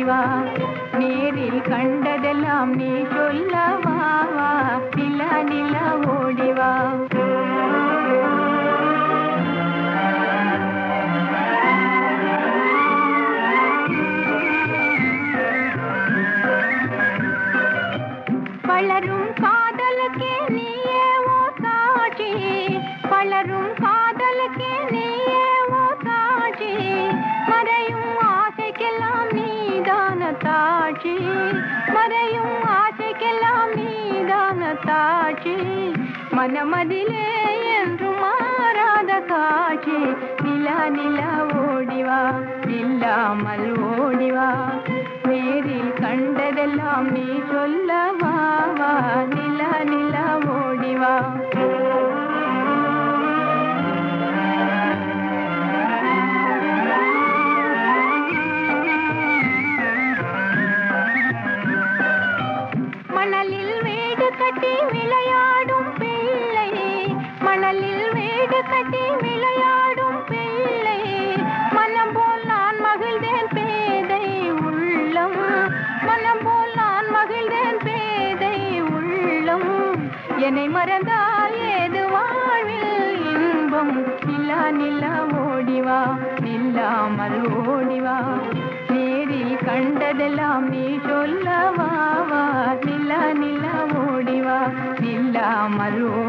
ஓடிவா நேரில் கண்டதெல்லாம் நீ சொல்லவா வா நில நில ஓடிவா வளரும் காதலுக்கே நீயே ஓ சாட்சி வளரும் காதலுக்கே நீயே ஓ சாட்சி மறையும் ஆசைக்கெல்லாம் நீதான தாட்சி மறையும் ஆசைக்கெல்லாம் நீதான தாட்சி மனமதிலே என்று மாறாத காட்சி நில நில ஓடிவா இல்லாமல் ஓடிவா நேரில் கண்டதெல்லாம் நீ சொல்லவா வா நில நில ஓடிவா மணலில் வீடு கட்டி விளையாடும் பிள்ளை மணலில் வீடு கட்டி விளையாடும் பிள்ளை மனம் போல் நான் மகிழ்ந்தேன் பேதை உள்ளம் மனம் போல் நான் மகிழ்ந்தேன் பேதை உள்ளம் என்னை மறந்தால் ஏது வாழ்வில் இன்பம் நிலா நிலா ஓடிவா நில்லாமல் ஓடிவா நேரில் கண்டதெல்லாம் நீ சொல்லவா வா நிலா நிலா ஓடிவா நில்லாமல்